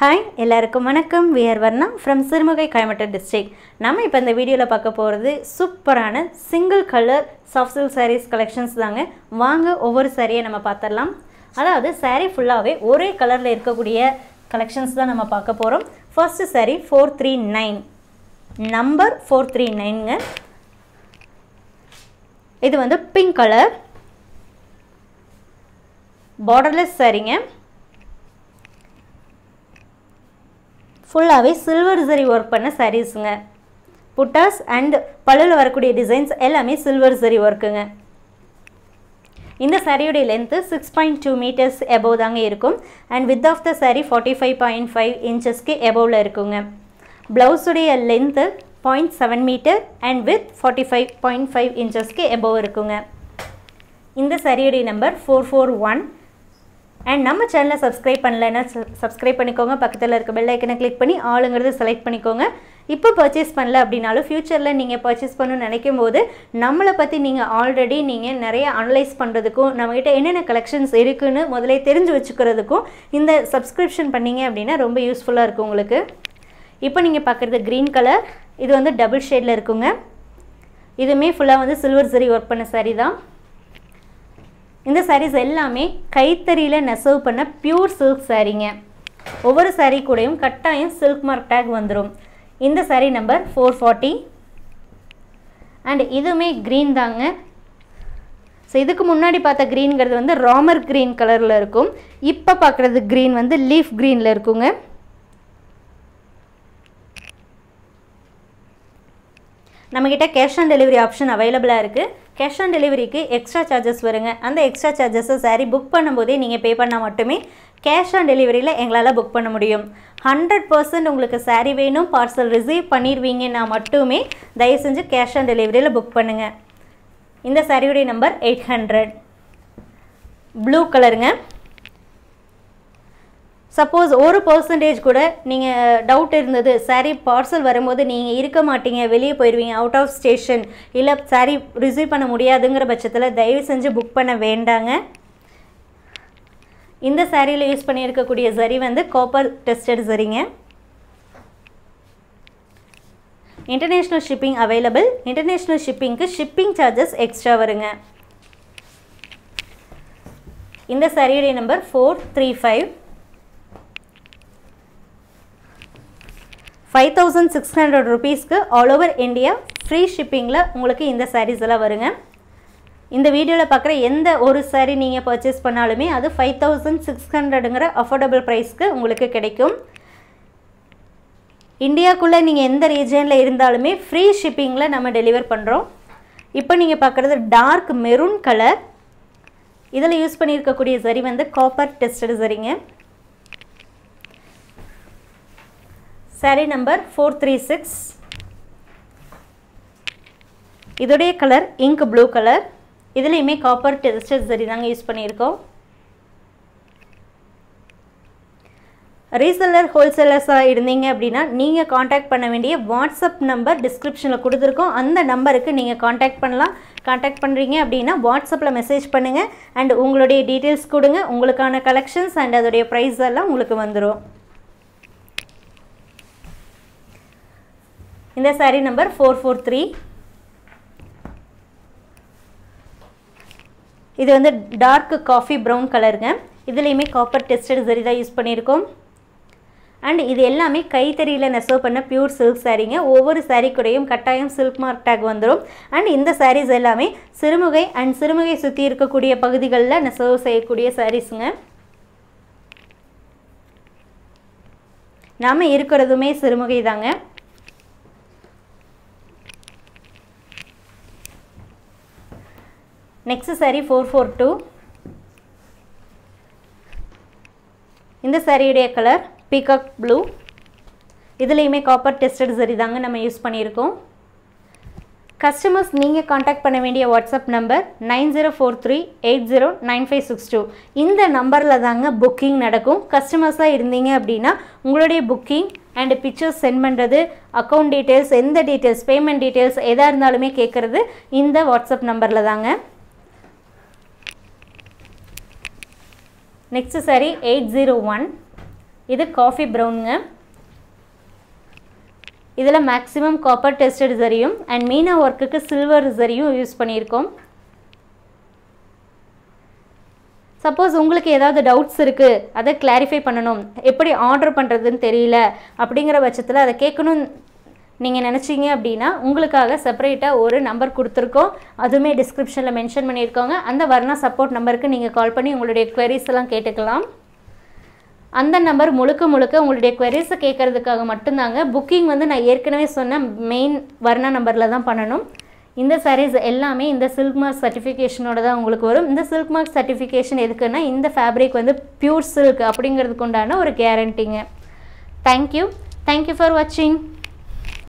hi எல்லாருக்கும் வணக்கம் we're Varna from Sirumugai Coimbatore district நம்ம இப்போ இந்த வீடியோவில் பார்க்க போகிறது சூப்பரான single colour soft silk sarees collections தாங்க வாங்க ஒவ்வொரு சாரியை நம்ம பார்த்துடலாம் அதாவது saree ஃபுல்லாகவே ஒரே கலரில் இருக்கக்கூடிய கலெக்ஷன்ஸ் தான் நம்ம பார்க்க போகிறோம் first saree four three nine number four three நைனுங்க இது வந்து பிங்க் கலர் பார்டர்லெஸ் சாரீங்க ஃபுல்லாகவே சில்வர் சரி ஒர்க் பண்ண சாரீஸுங்க புட்டாஸ் அண்ட் பல்லில் வரக்கூடிய டிசைன்ஸ் எல்லாமே சில்வர் சரி ஒர்க்குங்க இந்த சாரியுடைய length six point two metres above தாங்க இருக்கும் and with of the saree forty five point five இன்ச்சஸ்க்கு எபோவில் இருக்குங்க ப்ளவுஸுடைய length point seven metre and with forty five point five இன்ச்சஸ்க்கு எபோவ் இருக்குங்க இந்த சாரியுடைய number four four one and நம்ம சேனலை சப்ஸ்கிரைப் பண்ணலைன்னா சப்ஸ்கிரைப் பண்ணிக்கோங்க பக்கத்தில் இருக்க பெல் ஐக்கனை கிளிக் பண்ணி ஆளுங்கிறது செலக்ட் பண்ணிக்கோங்க இப்போ பர்ச்சேஸ் பண்ணல அப்படின்னாலும் ஃப்யூச்சரில் நீங்கள் பர்ச்சேஸ் பண்ணணும்னு நினைக்கும் போது நம்மளை பற்றி நீங்கள் ஆல்ரெடி நீங்கள் நிறைய அனலைஸ் பண்ணுறதுக்கும் நம்மகிட்ட என்னென்ன கலெக்ஷன்ஸ் இருக்குன்னு முதலே தெரிஞ்சு வச்சுக்கிறதுக்கும் இந்த சப்ஸ்கிரிப்ஷன் பண்ணீங்க அப்படின்னா ரொம்ப யூஸ்ஃபுல்லாக இருக்கும் உங்களுக்கு இப்போ நீங்கள் பார்க்குறது க்ரீன் கலர் இது வந்து டபுள் ஷேடில் இருக்குங்க இதுவுமே ஃபுல்லாக வந்து சில்வர் சரி ஒர்க் பண்ண saree தான் இந்த sarees எல்லாமே கைத்தறியில் நெசவு பண்ண பியூர் சில்க் சாரீங்க ஒவ்வொரு saree கூடயும் கட்டாயம் சில்க் மார்க் டேக் வந்துடும் இந்த saree number four forty and இதுவுமே க்ரீன் தாங்க ஸோ இதுக்கு முன்னாடி பார்த்த க்ரீன்கிறது வந்து ராமர் க்ரீன் கலரில் இருக்கும் இப்போ பார்க்குறது க்ரீன் வந்து லீஃப் க்ரீனில் இருக்குங்க நம்மக்கிட்ட கேஷ் ஆன் டெலிவரி ஆப்ஷன் அவைலபிளாக இருக்குது கேஷ் ஆன் டெலிவரிக்கு எக்ஸ்ட்ரா சார்ஜஸ் வருங்க அந்த எக்ஸ்ட்ரா சார்ஜஸை சாரி புக் பண்ணும்போதே நீங்கள் பே பண்ணால் மட்டுமே கேஷ் ஆன் டெலிவரியில் எங்களால் புக் பண்ண முடியும் ஹண்ட்ரட் பர்சன்ட் உங்களுக்கு சாரி வேணும் பார்சல் ரிசீவ் பண்ணிடுவீங்கன்னா மட்டுமே தயவு செஞ்சு கேஷ் ஆன் டெலிவரியில் புக் பண்ணுங்கள் இந்த சாரியுடைய நம்பர் எயிட் ஹண்ட்ரட் ப்ளூ கலருங்க சப்போஸ் ஒரு பர்சன்டேஜ் கூட நீங்கள் டவுட் இருந்தது சாரீ பார்சல் வரும்போது நீங்கள் இருக்க மாட்டீங்க வெளியே போயிடுவீங்க அவுட் ஆஃப் ஸ்டேஷன் இல்லை சாரீ ரிசீவ் பண்ண முடியாதுங்கிற பட்சத்தில் தயவு செஞ்சு புக் பண்ண வேண்டாங்க இந்த சாரியில் யூஸ் பண்ணியிருக்கக்கூடிய சரி வந்து காப்பர் டெஸ்டட் சரிங்க இன்டர்நேஷ்னல் ஷிப்பிங் அவைலபிள் இன்டர்நேஷ்னல் ஷிப்பிங்க்கு ஷிப்பிங் சார்ஜஸ் எக்ஸ்ட்ரா வருங்க இந்த சாரியுடைய number four three five five thousand six hundred ருபீஸ்க்கு ஆல் ஓவர் இந்தியா ஃப்ரீ ஷிப்பிங்கில் உங்களுக்கு இந்த சாரீஸ் எல்லாம் வருங்க இந்த வீடியோவில் பார்க்குற எந்த ஒரு சாரீ நீங்கள் பர்ச்சேஸ் பண்ணாலுமே அது ஃபைவ் தௌசண்ட் சிக்ஸ் ஹண்ட்ரடுங்கிற அஃபோர்டபுள் ப்ரைஸ்க்கு உங்களுக்கு கிடைக்கும் இந்தியாக்குள்ளே நீங்கள் எந்த ரீஜனில் இருந்தாலுமே ஃப்ரீ ஷிப்பிங்கில் நம்ம டெலிவர் பண்ணுறோம் இப்போ நீங்கள் பார்க்குறது டார்க் மெரூன் கலர் இதில் யூஸ் பண்ணியிருக்கக்கூடிய சரி வந்து காப்பர் டெஸ்டட் சரிங்க saree number four three six இதோடைய கலர் இங்க் ப்ளூ கலர் இதுலேயுமே காப்பர் டெஸ்டட் சரி தாங்க யூஸ் பண்ணியிருக்கோம் ரீசெல்லர் ஹோல்சேலர்ஸாக இருந்தீங்க அப்படின்னா நீங்கள் காண்டாக்ட் பண்ண வேண்டிய வாட்ஸ்அப் நம்பர் டிஸ்கிரிப்ஷனில் கொடுத்துருக்கோம் அந்த நம்பருக்கு நீங்கள் காண்டாக்ட் பண்ணலாம் காண்டாக்ட் பண்ணுறீங்க அப்படின்னா வாட்ஸ்அப்பில் மெசேஜ் பண்ணுங்கள் அண்ட் உங்களுடைய டீட்டெயில்ஸ் கொடுங்க உங்களுக்கான கலெக்ஷன்ஸ் அண்ட் அதோடைய ப்ரைஸ் எல்லாம் உங்களுக்கு வந்துடும் இந்த saree number four four three இது வந்து டார்க் காஃபி ப்ரௌன் கலருங்க இதுலேயுமே காப்பர் டெஸ்டட் சரி தான் யூஸ் பண்ணியிருக்கோம் அண்ட் இது எல்லாமே கைத்தறியில் நெசவு பண்ண பியூர் சில்க் சாரீங்க ஒவ்வொரு சாரீ கூடயும் கட்டாயம் சில்க் மார்க் டேக் வந்துடும் அண்ட் இந்த சாரீஸ் எல்லாமே சிறுமுகை அண்ட் சிறுமுகை சுற்றி இருக்கக்கூடிய பகுதிகளில் நெசவு செய்யக்கூடிய சாரீஸுங்க நாம் இருக்கிறதுமே சிறுமுகை தாங்க next saree four four two இந்த சாரியுடைய கலர் பீகாக் ப்ளூ இதுலேயுமே காப்பர் டெஸ்டட் சரி தாங்க நம்ம யூஸ் பண்ணியிருக்கோம் கஸ்டமர்ஸ் நீங்கள் காண்டாக்ட் பண்ண வேண்டிய WhatsApp number nine zero four three eight zero nine five six two இந்த நம்பரில் தாங்க புக்கிங் நடக்கும் கஸ்டமர்ஸாக இருந்தீங்க அப்படின்னா உங்களுடைய புக்கிங் அண்ட் பிக்சர்ஸ் சென்ட் பண்ணுறது அக்கௌண்ட் டீட்டெயில்ஸ் எந்த டீட்டெயில்ஸ் பேமெண்ட் டீட்டெயில்ஸ் எதாக இருந்தாலுமே கேட்குறது இந்த வாட்ஸ்அப் நம்பரில் தாங்க next saree eight zero one இது காஃபி ப்ரௌனுங்க இதில் மேக்ஸிமம் காப்பர் டெஸ்டட் சரியும் அண்ட் மீனா ஒர்க்குக்கு சில்வர் சரியும் யூஸ் பண்ணியிருக்கோம் சப்போஸ் உங்களுக்கு ஏதாவது டவுட்ஸ் இருக்குது அதை கிளாரிஃபை பண்ணணும் எப்படி ஆர்டர் பண்ணுறதுன்னு தெரியல அப்படிங்கிற பட்சத்தில் அதை கேட்கணும் நீங்கள் நினச்சிங்க அப்படின்னா உங்களுக்காக செப்பரேட்டாக ஒரு நம்பர் கொடுத்துருக்கோம் அதுவுமே டிஸ்கிரிப்ஷனில் மென்ஷன் பண்ணியிருக்கோங்க அந்த வர்ணா சப்போர்ட் நம்பருக்கு நீங்கள் கால் பண்ணி உங்களுடைய queries எல்லாம் கேட்டுக்கலாம் அந்த நம்பர் முழுக்க முழுக்க உங்களுடைய queries கேட்கறதுக்காக மட்டும்தாங்க புக்கிங் வந்து நான் ஏற்கனவே சொன்ன மெயின் வர்ணா நம்பரில் தான் பண்ணணும் இந்த sarees எல்லாமே இந்த சில்க் மார்க் சர்டிஃபிகேஷனோட தான் உங்களுக்கு வரும் இந்த சில்க் மார்க் சர்டிஃபிகேஷன் எதுக்குன்னா இந்த ஃபேப்ரிக் வந்து பியூர் சில்க் அப்படிங்கிறதுக்கு உண்டான ஒரு கேரண்டிங்க தேங்க்யூ தேங்க்யூ ஃபார் வாட்சிங்